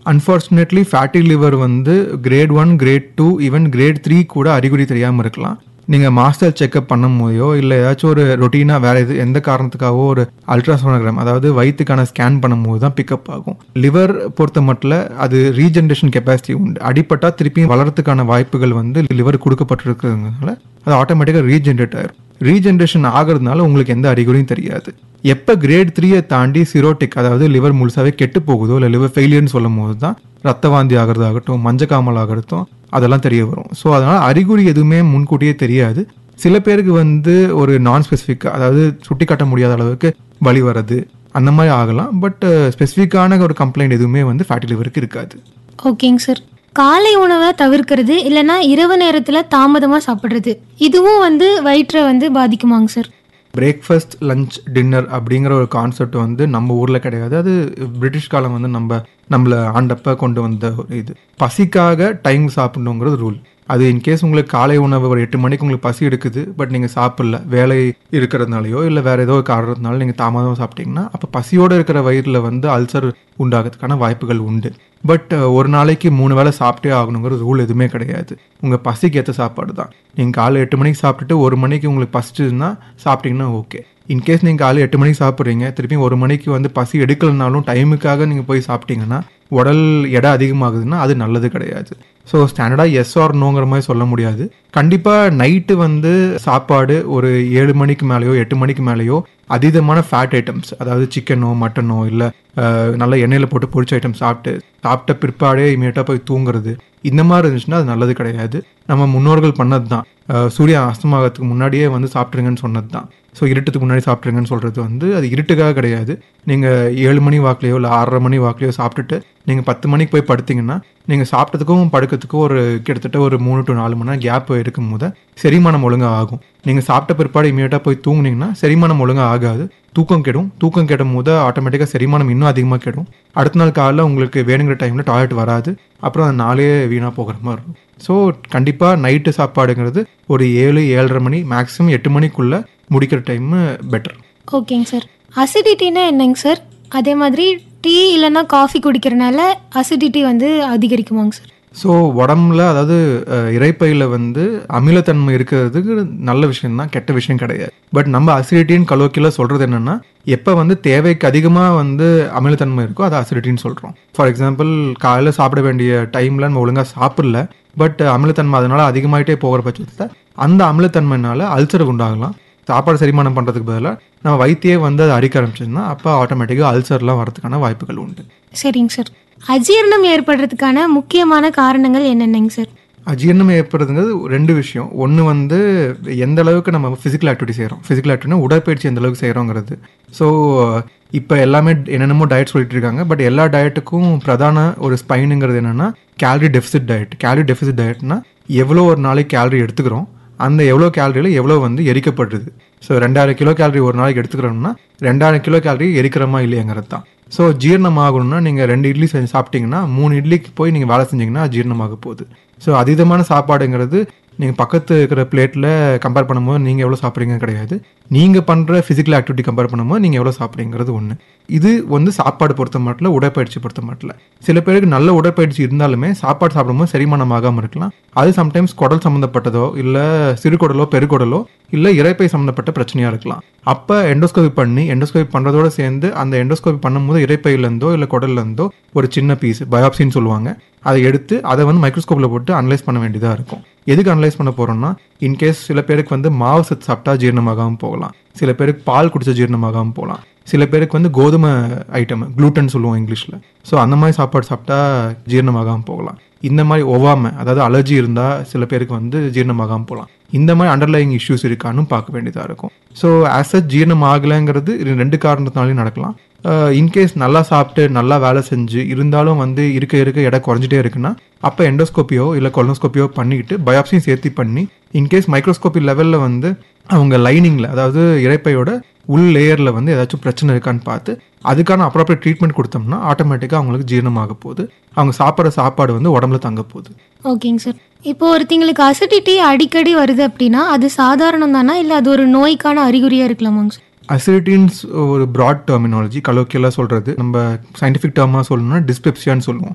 unfortunately fatty liver வந்து grade one grade two even grade three கூட அறிகுறி தெரியாமல் இருக்கலாம் நீங்கள் மாஸ்டர் செக்அப் பண்ணும் போதோ இல்லை ஏதாச்சும் ஒரு ரொட்டீனாக வேறு எது எந்த காரணத்துக்காகவோ ஒரு அல்ட்ராசோனோகிராம் அதாவது வயிற்றுக்கான ஸ்கேன் பண்ணும்போது தான் பிக்கப் ஆகும் லிவர் பொறுத்த மட்டும் அது ரீஜென்ரேஷன் கெப்பாசிட்டி உண்டு அடிப்பட்டா திருப்பியும் வளர்றதுக்கான வாய்ப்புகள் வந்து லிவர் கொடுக்கப்பட்டிருக்கிறதுனால அது ஆட்டோமேட்டிக்காக ரீஜென்ரேட் ஆயிரும் ரீஜென்ரேஷன் ஆகிறதுனால உங்களுக்கு எந்த அறிகுறியும் தெரியாது எப்போ கிரேட் த்ரீயை தாண்டி சிரோட்டிக் அதாவது லிவர் முழுசாவே கெட்டு போகுதோ இல்லை லிவர் ஃபெயிலியர்னு சொல்லும் போது தான் ரத்த வாந்தி ஆகிறதாகட்டும் மஞ்சக்காமல் ஆகட்டும் அதெல்லாம் தெரிய வரும் ஸோ அதனால் அறிகுறி எதுவுமே முன்கூட்டியே தெரியாது சில பேருக்கு வந்து ஒரு நான் ஸ்பெசிஃபிக் அதாவது சுட்டி காட்ட முடியாத அளவுக்கு வலி வர்றது அந்த மாதிரி ஆகலாம் பட் ஸ்பெசிஃபிக்கான ஒரு கம்ப்ளைண்ட் எதுவுமே வந்து ஃபேட்டி லிவருக்கு இருக்காது ஓகேங்க சார் காலை உணவை தவிர்க்கிறது இல்லைன்னா இரவு நேரத்தில் தாமதமாக சாப்பிட்றது இதுவும் வந்து வயிற்றை வந்து பாதிக்குமாங்க சார் பிரேக்ஃபாஸ்ட் லஞ்ச் டின்னர் அப்படிங்கிற ஒரு கான்செப்ட் வந்து நம்ம ஊரில் கிடையாது அது பிரிட்டிஷ் காலம் வந்து நம்ம நம்மளை ஆண்டப்ப கொண்டு வந்த ஒரு இது பசிக்காக டைம் சாப்பிடணுங்கிறது ரூல் அது இன்கேஸ் உங்களுக்கு காலை உணவு ஒரு எட்டு மணிக்கு உங்களுக்கு பசி எடுக்குது பட் நீங்கள் சாப்பிடல வேலை இருக்கிறதுனாலையோ இல்லை வேற ஏதோ ஒரு காரணத்தினால நீங்கள் தாமதமாக சாப்பிட்டீங்கன்னா அப்போ பசியோடு இருக்கிற வயிறில் வந்து அல்சர் உண்டாகிறதுக்கான வாய்ப்புகள் உண்டு பட் ஒரு நாளைக்கு மூணு வேளை சாப்பிட்டே ஆகணுங்கிற ரூல் எதுவுமே கிடையாது உங்கள் பசிக்கு ஏற்ற சாப்பாடு தான் நீங்கள் காலை எட்டு மணிக்கு சாப்பிட்டுட்டு ஒரு மணிக்கு உங்களுக்கு பசிச்சுதுன்னா சாப்பிட்டீங்கன்னா ஓகே இன்கேஸ் நீங்கள் காலை எட்டு மணிக்கு சாப்பிட்றீங்க திருப்பி ஒரு மணிக்கு வந்து பசி எடுக்கலனாலும் டைமுக்காக நீங்கள் போய் சாப்பிட்டீங்கன்னா உடல் எடை அதிகமாகுதுன்னா அது நல்லது கிடையாது ஸோ ஸ்டாண்டர்டாக எஸ் ஆர் நோங்கிற மாதிரி சொல்ல முடியாது கண்டிப்பாக நைட்டு வந்து சாப்பாடு ஒரு ஏழு மணிக்கு மேலேயோ எட்டு மணிக்கு மேலேயோ அதீதமான ஃபேட் ஐட்டம்ஸ் அதாவது சிக்கனோ மட்டனோ இல்லை நல்ல எண்ணெயில் போட்டு பொரிச்ச ஐட்டம் சாப்பிட்டு சாப்பிட்ட பிற்பாடே இமீடியட்டாக போய் தூங்குறது இந்த மாதிரி இருந்துச்சுன்னா அது நல்லது கிடையாது நம்ம முன்னோர்கள் பண்ணது தான் சூரிய அஸ்தமாகத்துக்கு முன்னாடியே வந்து சாப்பிட்ருங்கன்னு சொன்னது தான் ஸோ இருட்டுக்கு முன்னாடி சாப்பிட்ருங்கன்னு சொல்கிறது வந்து அது இருட்டுக்காக கிடையாது நீங்கள் ஏழு மணி வாக்குலையோ இல்லை ஆறரை மணி வாக்குலையோ சாப்பிட்டுட்டு நீங்கள் பத்து மணிக்கு போய் படுத்தீங்கன்னா நீங்கள் சாப்பிட்டதுக்கும் படுக்கிறதுக்கும் ஒரு கிட்டத்தட்ட ஒரு மூணு டு நாலு மணி நேரம் கேப் இருக்கும் போது செரிமானம் ஒழுங்காக ஆகும் நீங்கள் சாப்பிட்ட பிற்பாடு இமீடியட்டாக போய் தூங்குனீங்கன்னா செரிமானம் ஒழுங்காக ஆகாது தூக்கம் கெடும் தூக்கம் கெடும் போது ஆட்டோமேட்டிக்காக செரிமானம் இன்னும் அதிகமாக கெடும் அடுத்த நாள் காலையில் உங்களுக்கு வேணுங்கிற டைமில் டாய்லெட் வராது அப்புறம் அந்த நாளே வீணாக போகிற மாதிரி இருக்கும் ஸோ கண்டிப்பாக நைட்டு சாப்பாடுங்கிறது ஒரு ஏழு ஏழரை மணி மேக்ஸிமம் எட்டு மணிக்குள்ளே முடிக்கிற டைம் பெட்டர் ஓகேங்க சார் அசிடிட்டினா என்னங்க சார் அதே மாதிரி டீ இல்லைன்னா காஃபி குடிக்கிறனால அசிடிட்டி வந்து அதிகரிக்குமாங்க சார் ஸோ உடம்புல அதாவது இறைப்பையில் வந்து அமிலத்தன்மை இருக்கிறதுக்கு நல்ல விஷயம் தான் கெட்ட விஷயம் கிடையாது பட் நம்ம அசிடிட்டின்னு கலோக்கியில் சொல்கிறது என்னென்னா எப்போ வந்து தேவைக்கு அதிகமாக வந்து அமிலத்தன்மை இருக்கோ அதை அசிடிட்டின்னு சொல்கிறோம் ஃபார் எக்ஸாம்பிள் காலையில் சாப்பிட வேண்டிய டைமில் நம்ம ஒழுங்காக சாப்பிடல பட் அமிலத்தன்மை அதனால அதிகமாகிட்டே போகிற பட்சத்தில் அந்த அமிலத்தன்மைனால அல்சர் உண்டாகலாம் சாப்பாடு செரிமானம் பண்ணுறதுக்கு பதிலாக நம்ம வயிற்றையே வந்து அதை அரிக்க ஆரம்பிச்சதுன்னா அப்போ ஆட்டோமேட்டிக்காக அல்சர்லாம் வரதுக்கான வாய்ப்புகள் உண்டு சரிங்க சார் அஜீரணம் ஏற்படுறதுக்கான முக்கியமான காரணங்கள் என்னென்னங்க சார் அஜீரணம் ஏற்படுறதுங்கிறது ரெண்டு விஷயம் ஒன்று வந்து எந்த அளவுக்கு நம்ம ஃபிசிக்கல் ஆக்டிவிட்டி செய்கிறோம் ஃபிசிக்கல் ஆக்டிவிட்டினா உடற்பயிற்சி எந்த அளவுக்கு செய்கிறோங்கிறது ஸோ இப்போ எல்லாமே என்னென்னமோ டயட் சொல்லிட்டு இருக்காங்க பட் எல்லா டயட்டுக்கும் பிரதான ஒரு ஸ்பைனுங்கிறது என்னென்னா calorie deficit diet calorie deficit டயட்னா எவ்வளோ ஒரு நாளைக்கு கேலரி எடுத்துக்கிறோம் அந்த எவ்வளோ கேலரியில் எவ்வளோ வந்து எரிக்கப்படுறது ஸோ ரெண்டாயிரம் கிலோ கேலரி ஒரு நாளைக்கு எடுத்துக்கிறோம்னா ரெண்டாயிரம் கிலோ கேலரி எரிக்கிறமா இல்லையாங்கிறது தான் ஸோ ஜீரணம் ஆகணும்னா நீங்கள் ரெண்டு இட்லி செஞ்சு சாப்பிட்டீங்கன்னா மூணு இட்லிக்கு போய் நீங்கள் வேலை செஞ்சீங்கன்னா ஜீரணமாக போகுது ஸோ அதீதமான சாப்பாடுங்கிறது நீங்கள் பக்கத்து இருக்கிற பிளேட்டில் கம்பேர் பண்ணும்போது நீங்கள் எவ்வளோ சாப்பிட்றீங்க கிடையாது நீங்கள் பண்ணுற ஃபிசிக்கல் ஆக்டிவிட்டி கம்பேர் பண்ணும்போது நீங்கள் எவ்வளோ சாப்பிட்றீங்கிறது ஒன்று இது வந்து சாப்பாடு பொறுத்த மட்டும் உடற்பயிற்சி பொறுத்த மட்டும் சில பேருக்கு நல்ல உடற்பயிற்சி இருந்தாலுமே சாப்பாடு சாப்பிடும்போது செரிமானம் ஆகாமல் இருக்கலாம் அது சம்டைம்ஸ் குடல் சம்மந்தப்பட்டதோ இல்லை சிறுகுடலோ பெருகுடலோ இல்லை இறைப்பை சம்மந்தப்பட்ட பிரச்சனையாக இருக்கலாம் அப்போ எண்டோஸ்கோபி பண்ணி எண்டோஸ்கோபி பண்ணுறதோட சேர்ந்து அந்த எண்டோஸ்கோபி பண்ணும்போது இறைப்பையிலேருந்தோ இல்லை குடல்லேருந்தோ ஒரு சின்ன பீஸ் பயாப்சின்னு சொல்லுவாங்க அதை எடுத்து அதை வந்து மைக்ரோஸ்கோப்பில் போட்டு அனலைஸ் பண்ண வேண்டியதாக இருக்கும் எதுக்கு அனலைஸ் பண்ண போகிறோம்னா இன்கேஸ் சில பேருக்கு வந்து மாவு சத்து சாப்பிட்டா ஜீரணமாகாமல் போகலாம் சில பேருக்கு பால் குடிச்ச ஜீரணமாகாமல் போகலாம் சில பேருக்கு வந்து கோதுமை ஐட்டம் குளூட்டன் சொல்லுவோம் இங்கிலீஷில் ஸோ அந்த மாதிரி சாப்பாடு சாப்பிட்டா ஜீரணமாகாமல் போகலாம் இந்த மாதிரி ஒவ்வாமை அதாவது அலர்ஜி இருந்தால் சில பேருக்கு வந்து ஜீரணமாகாமல் போகலாம் இந்த மாதிரி அண்டர்லைங் இஷ்யூஸ் இருக்கான்னு பார்க்க வேண்டியதாக இருக்கும் ஸோ ஆஸ் அ ஜீரணம் ஆகலைங்கிறது இது ரெண்டு காரணத்தினாலையும் நடக்கலாம் இன்கேஸ் நல்லா சாப்பிட்டு நல்லா வேலை செஞ்சு இருந்தாலும் வந்து இருக்க இருக்க எடை குறைஞ்சிட்டே இருக்குன்னா அப்போ எண்டோஸ்கோப்பியோ இல்லை கொலனோஸ்கோப்பியோ பண்ணிக்கிட்டு பயாப்சியும் சேர்த்து பண்ணி இன்கேஸ் மைக்ரோஸ்கோப்பி லெவலில் வந்து அவங்க லைனிங்கில் அதாவது இறைப்பையோட உள் லேயரில் வந்து ஏதாச்சும் பிரச்சனை இருக்கான்னு பார்த்து அதுக்கான அப்ராப்ரியேட் ட்ரீட்மெண்ட் கொடுத்தோம்னா ஆட்டோமேட்டிக்காக அவங்களுக்கு ஜீரணமாக போகுது அவங்க சாப்பிட்ற சாப்பாடு வந்து உடம்புல தங்க போகுது ஓகேங்க சார் இப்போ ஒருத்தங்களுக்கு அசிடிட்டி அடிக்கடி வருது அப்படின்னா அது சாதாரணம் தானா இல்லை அது ஒரு நோய்க்கான அறிகுறியாக இருக்கலாமாங்க சார் அசிடிட்டின்ஸ் ஒரு ப்ராட் டெர்மினாலஜி கலோக்கியலாக சொல்கிறது நம்ம சயின்டிஃபிக் டேர்மாக சொல்லணும்னா டிஸ்பெப்சியான்னு சொல்லுவோம்